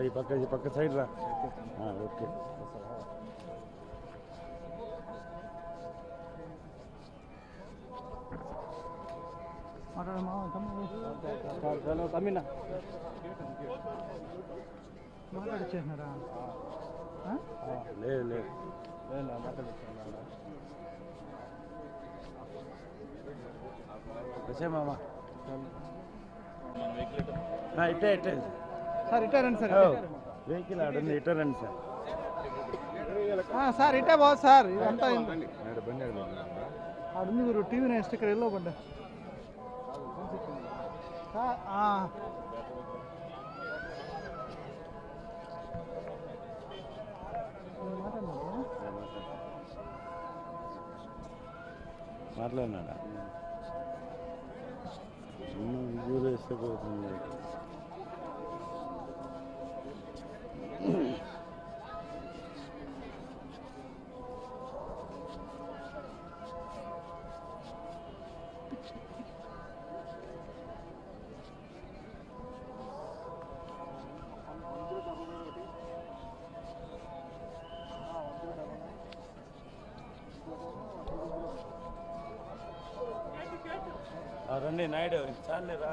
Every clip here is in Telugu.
ఈ పక్క ఈ పక్క సైడ్ రా ఆ, ఓకే మాట్లాడమా తమ్ముడు చలో తమిళ మాట్లాడిచ్చేసినారా ఆ? లేదు లేదు వచ్చే మామ ఆ, ఇట్టే ఇట్టే సార్ ఇట్టే రండి సార్ ఓ, ఇట్టే రండి. వెహికల్ ఆడుంది ఇట్టే రండి సార్ ఆ, సార్ ఇట్టే బాగు సార్ ఇదంతా నాడు బండి ఆడుంది. ఆడుంది గురు టీవీ నెక్స్ట్ ఇక్కడ వెళ్ళో పడ్డా సార్, ఆ. మీరు మాట్లాడినారా? మాట్లాడినాడా చిన్న విజువల్ వేస్తే పోతుంది ఆ, రండి నాయుడు చాలేరా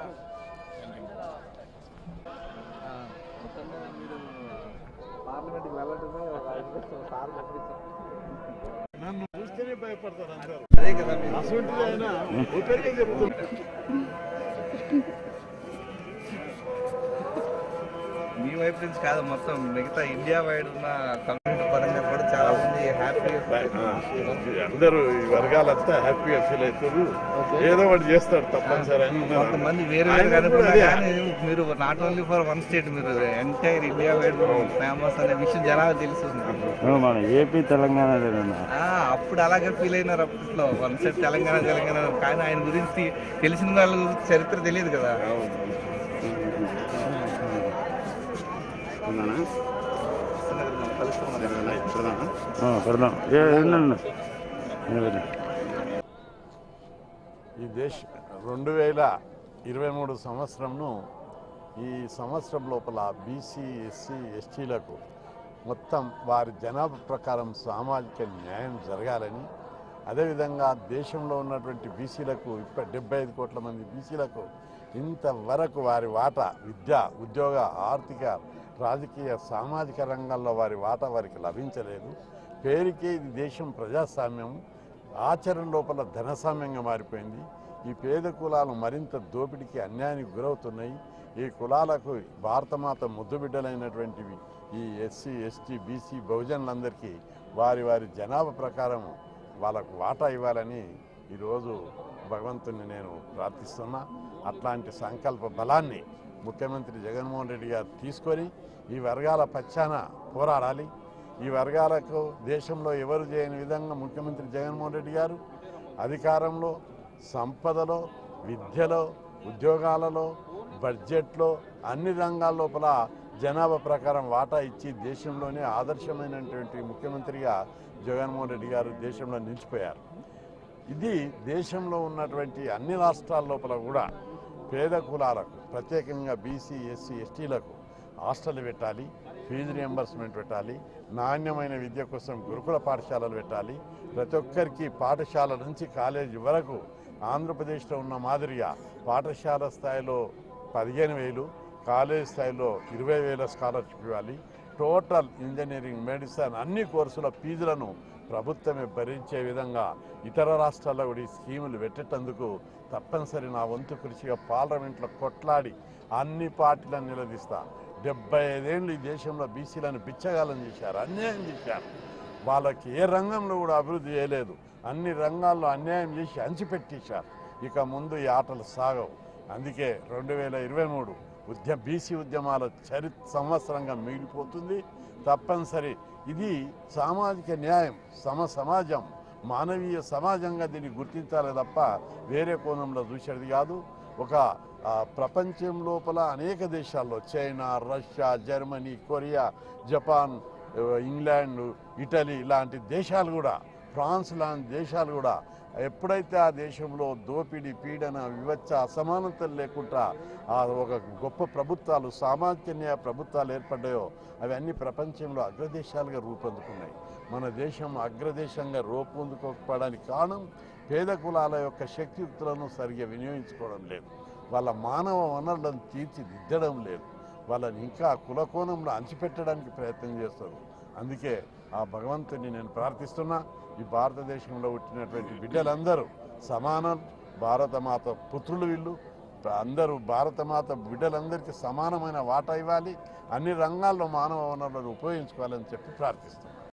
పార్లమెంట్కి వెళ్ళటమే సార్ నన్ను చూస్తేనే భయపడతారు అందరూ అదే కదా మీరు అసలు అయినా ఓపెన్గా చెప్తున్నా మీ వైపు నుంచి కాదు మొత్తం మిగతా ఇండియా వైడ్ ఉన్న కమ్యూనిటీ పరంగా కూడా చాలా మంది హ్యాపీగా అందరూ ఈ వర్గాలంతా హ్యాపీగా ఫీల్ అవుతారు ఏదో ఒకటి చేస్తాడు తప్పనిసరి అని ఉన్నారు. కొంతమంది వేరే ఆయన వేరే కూడా అనుకున్నా అదే. కానీ మీరు not only for one state మీరు ఎంటైర్ ఇండియా వైడ్ ఫేమస్ అనే విషయం జనాలకు తెలుస్తుంది మన ఏపీ తెలంగాణలో ఉన్నా ఆ, అప్పుడు అలాగే ఫీల్ అయినారు అప్పట్లో వన్ సైడ్ తెలంగాణ తెలంగాణ కానీ ఆయన గురించి తెలిసిన వాళ్ళ గురించి చరిత్ర తెలియదు కదా పెడదాం ఏ ఉండండి. నిలబెట్టు. ఈ దేశ రెండు వేల ఇరవై మూడు సంవత్సరంను ఈ సంవత్సరం లోపల బీసీ ఎస్సీ ఎస్టీలకు మొత్తం వారి జనాభా ప్రకారం సామాజిక న్యాయం జరగాలని అదేవిధంగా దేశంలో ఉన్నటువంటి బీసీలకు ఇప్ప డెబ్బై ఐదు కోట్ల మంది బీసీలకు ఇంతవరకు వారి వాటా విద్య ఉద్యోగ ఆర్థిక రాజకీయ సామాజిక రంగాల్లో వారి వాటా వారికి లభించలేదు పేరుకే ఇది దేశం ప్రజాస్వామ్యం ఆచరణ లోపల ధనసామ్యంగా మారిపోయింది ఈ పేద కులాలు మరింత దోపిడీకి అన్యాయానికి గురవుతున్నాయి ఈ కులాలకు భారతమాత ముద్దుబిడ్డలైనటువంటివి ఈ ఎస్సీ ఎస్టీ బీసీ బహుజనులందరికీ వారి వారి జనాభా ప్రకారం వాళ్ళకు వాటా ఇవ్వాలని ఈరోజు భగవంతుని నేను ప్రార్థిస్తున్నా అట్లాంటి సంకల్ప బలాన్ని ముఖ్యమంత్రి జగన్మోహన్ రెడ్డి గారు తీసుకొని ఈ వర్గాల పక్షాన పోరాడాలి ఈ వర్గాలకు దేశంలో ఎవరు చేయని విధంగా ముఖ్యమంత్రి జగన్మోహన్ రెడ్డి గారు అధికారంలో సంపదలో విద్యలో ఉద్యోగాలలో బడ్జెట్లో అన్ని రంగాల లోపల జనాభా ప్రకారం వాటా ఇచ్చి దేశంలోనే ఆదర్శమైనటువంటి ముఖ్యమంత్రిగా జగన్మోహన్ రెడ్డి గారు దేశంలో నిలిచిపోయారు ఇది దేశంలో ఉన్నటువంటి అన్ని రాష్ట్రాల లోపల కూడా పేద కులాలకు ప్రత్యేకంగా బీసీ ఎస్సీ ఎస్టీలకు హాస్టల్ పెట్టాలి ఫీజు రియంబర్స్మెంట్ పెట్టాలి నాణ్యమైన విద్య కోసం గురుకుల పాఠశాలలు పెట్టాలి ప్రతి ఒక్కరికి పాఠశాల నుంచి కాలేజీ వరకు ఆంధ్రప్రదేశ్లో ఉన్న మాదిరిగా పాఠశాల స్థాయిలో పదిహేను వేలు కాలేజ్ స్థాయిలో ఇరవై వేల స్కాలర్షిప్ ఇవ్వాలి టోటల్ ఇంజనీరింగ్ మెడిసిన్ అన్ని కోర్సుల ఫీజులను ప్రభుత్వమే భరించే విధంగా ఇతర రాష్ట్రాల్లో కూడా ఈ స్కీములు పెట్టేటందుకు తప్పనిసరి నా వంతు కృషిగా పార్లమెంట్లో కొట్లాడి అన్ని పార్టీలను నిలదీస్తా డెబ్బై ఐదేళ్ళు ఈ దేశంలో బీసీలను బిచ్చగాలం చేశారు అన్యాయం చేశారు వాళ్ళకి ఏ రంగంలో కూడా అభివృద్ధి చేయలేదు అన్ని రంగాల్లో అన్యాయం చేసి అంచిపెట్టేశారు ఇక ముందు ఈ ఆటలు సాగవు అందుకే రెండు వేల ఇరవై మూడు ఉద్య బీసీ ఉద్యమాల చరి సంవత్సరంగా మిగిలిపోతుంది తప్పనిసరి ఇది సామాజిక న్యాయం సమ సమాజం మానవీయ సమాజంగా దీన్ని గుర్తించాలి తప్ప వేరే కోణంలో చూసేది కాదు ఒక ఆ, ప్రపంచం లోపల అనేక దేశాల్లో China Russia Germany Korea Japan ఆ, ఇంగ్లాండ్ ఇటలీ ఇలాంటి దేశాలు కూడా ఫ్రాన్స్ లాంటి దేశాలు కూడా ఎప్పుడైతే ఆ దేశంలో దోపిడీ పీడన వివచ్చ అసమానతలు లేకుండా ఆ ఒక గొప్ప ప్రభుత్వాలు సామాజిక న్యాయ ప్రభుత్వాలు ఏర్పడ్డాయో అవన్నీ ప్రపంచంలో అగ్రదేశాలుగా రూపొందుకున్నాయి మన దేశం అగ్రదేశంగా రూపొందుకోకపోవడానికి కారణం పేద కులాల యొక్క శక్తియుక్తులను సరిగ్గా వినియోగించుకోవడం లేదు వాళ్ళ మానవ వనరులను తీర్చిదిద్దడం లేదు వాళ్ళని ఇంకా కులకోణంలో అంచిపెట్టడానికి ప్రయత్నం చేస్తారు అందుకే ఆ భగవంతుని నేను ప్రార్థిస్తున్నా ఈ భారతదేశంలో పుట్టినటువంటి బిడ్డలందరూ సమానం భారతమాత పుత్రులు వీళ్ళు అందరూ భారతమాత బిడ్డలందరికీ సమానమైన వాటా ఇవ్వాలి అన్ని రంగాల్లో మానవ వనరులను ఉపయోగించుకోవాలని చెప్పి ప్రార్థిస్తున్నాను